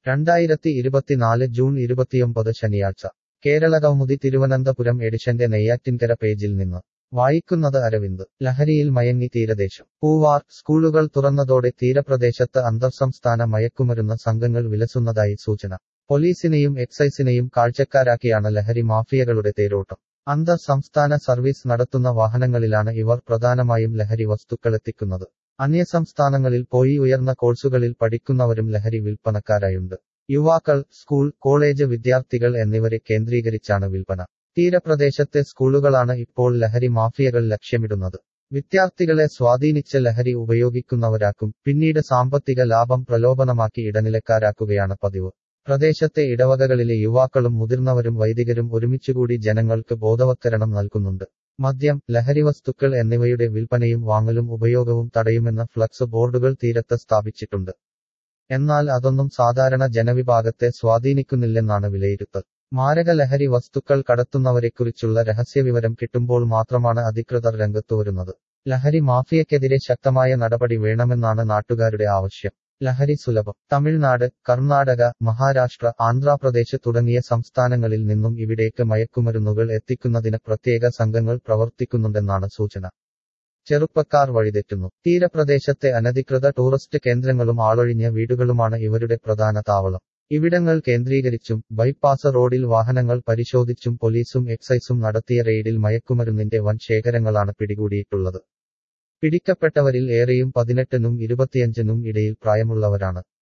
രണ്ടായിരത്തി ഇരുപത്തിനാല് ജൂൺ ഇരുപത്തിയൊമ്പത് ശനിയാഴ്ച കേരളകൗമുദി തിരുവനന്തപുരം എഡിഷന്റെ നെയ്യാറ്റിൻകര പേജിൽ നിന്ന് വായിക്കുന്നത് അരവിന്ദ് ലഹരിയിൽ മയങ്ങി തീരദേശം പൂവാർ സ്കൂളുകൾ തുറന്നതോടെ തീരപ്രദേശത്ത് അന്തർസംസ്ഥാന മയക്കുമരുന്ന് സംഘങ്ങൾ വിലസുന്നതായി സൂചന പോലീസിനെയും എക്സൈസിനെയും കാഴ്ചക്കാരാക്കിയാണ് ലഹരി മാഫിയകളുടെ തേരോട്ടം അന്തർ സംസ്ഥാന സർവീസ് നടത്തുന്ന വാഹനങ്ങളിലാണ് ഇവർ പ്രധാനമായും ലഹരി വസ്തുക്കളെത്തിക്കുന്നത് അന്യസംസ്ഥാനങ്ങളിൽ പോയി ഉയർന്ന കോഴ്സുകളിൽ പഠിക്കുന്നവരും ലഹരി വിൽപ്പനക്കാരായുണ്ട് യുവാക്കൾ സ്കൂൾ കോളേജ് വിദ്യാർത്ഥികൾ എന്നിവരെ കേന്ദ്രീകരിച്ചാണ് വിൽപ്പന തീരപ്രദേശത്തെ സ്കൂളുകളാണ് ഇപ്പോൾ ലഹരി മാഫിയകൾ ലക്ഷ്യമിടുന്നത് വിദ്യാർത്ഥികളെ സ്വാധീനിച്ച് ലഹരി ഉപയോഗിക്കുന്നവരാക്കും പിന്നീട് സാമ്പത്തിക ലാഭം പ്രലോഭനമാക്കി ഇടനിലക്കാരാക്കുകയാണ് പതിവ് പ്രദേശത്തെ ഇടവകകളിലെ യുവാക്കളും മുതിർന്നവരും വൈദികരും ഒരുമിച്ചുകൂടി ജനങ്ങൾക്ക് ബോധവത്കരണം നൽകുന്നുണ്ട് മദ്യം ലഹരിവസ്തുക്കൾ എന്നിവയുടെ വിൽപ്പനയും വാങ്ങലും ഉപയോഗവും തടയുമെന്ന ഫ്ലക്സ് ബോർഡുകൾ തീരത്ത് സ്ഥാപിച്ചിട്ടുണ്ട് എന്നാൽ അതൊന്നും സാധാരണ ജനവിഭാഗത്തെ സ്വാധീനിക്കുന്നില്ലെന്നാണ് വിലയിരുത്തൽ മാരക ലഹരി വസ്തുക്കൾ കടത്തുന്നവരെക്കുറിച്ചുള്ള രഹസ്യവിവരം കിട്ടുമ്പോൾ മാത്രമാണ് അധികൃതർ രംഗത്തുവരുന്നത് ലഹരി മാഫിയക്കെതിരെ ശക്തമായ നടപടി വേണമെന്നാണ് നാട്ടുകാരുടെ ആവശ്യം ലഹരി സുലഭം തമിഴ്നാട് കർണാടക മഹാരാഷ്ട്ര ആന്ധ്രാപ്രദേശ് തുടങ്ങിയ സംസ്ഥാനങ്ങളിൽ നിന്നും ഇവിടേക്ക് മയക്കുമരുന്നുകൾ എത്തിക്കുന്നതിന് പ്രത്യേക സംഘങ്ങൾ പ്രവർത്തിക്കുന്നുണ്ടെന്നാണ് സൂചന ചെറുപ്പക്കാർ വഴിതെറ്റുന്നു തീരപ്രദേശത്തെ അനധികൃത ടൂറിസ്റ്റ് കേന്ദ്രങ്ങളും ആളൊഴിഞ്ഞ വീടുകളുമാണ് ഇവരുടെ പ്രധാന താവളം ഇവിടങ്ങൾ കേന്ദ്രീകരിച്ചും ബൈപ്പാസ് റോഡിൽ വാഹനങ്ങൾ പരിശോധിച്ചും പോലീസും എക്സൈസും നടത്തിയ റെയ്ഡിൽ മയക്കുമരുന്നിന്റെ വൻ ശേഖരങ്ങളാണ് പിടികൂടിയിട്ടുള്ളത് പിടിക്കപ്പെട്ടവരിൽ ഏറെയും പതിനെട്ടിനും ഇരുപത്തിയഞ്ചിനും ഇടയിൽ പ്രായമുള്ളവരാണ്